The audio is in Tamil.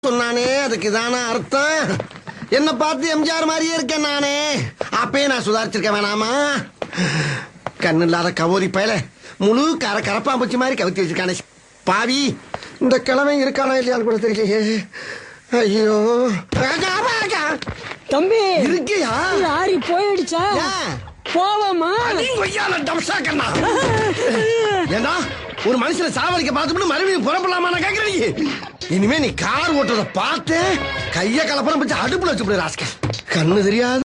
சொன்னானே அதுக்கு தானே அர்த்தம் என்ன பார்த்து எம்ஜிஆர் மாதிரியே இருக்கேன் நானே அப்பயே நான் சுதாரிச்சிருக்க வேணாமா கண்ணு இல்லாத கவோரி பயல முழு கர கரப்பாம்பூச்சி மாதிரி கவித்து வச்சிருக்கானே பாவி இந்த கிழமை இருக்கானா இல்லையான்னு கூட தெரியலையே ஐயோ தம்பி இருக்கியா லாரி போயிடுச்சா ஏன்? போவோமா நீ கொய்யால டம்சா கண்ணா ஏண்டா ஒரு மனுஷனை சாவடிக்க பார்த்துட்டு மறுபடியும் புறப்படலாமா நான் கேக்குறேன் நீ இனிமே நீ கார் ஓட்டுறத பார்த்து கைய கலப்படம் வச்சு அடுப்புல வச்சு ராஸ்கல் கண்ணு தெரியாது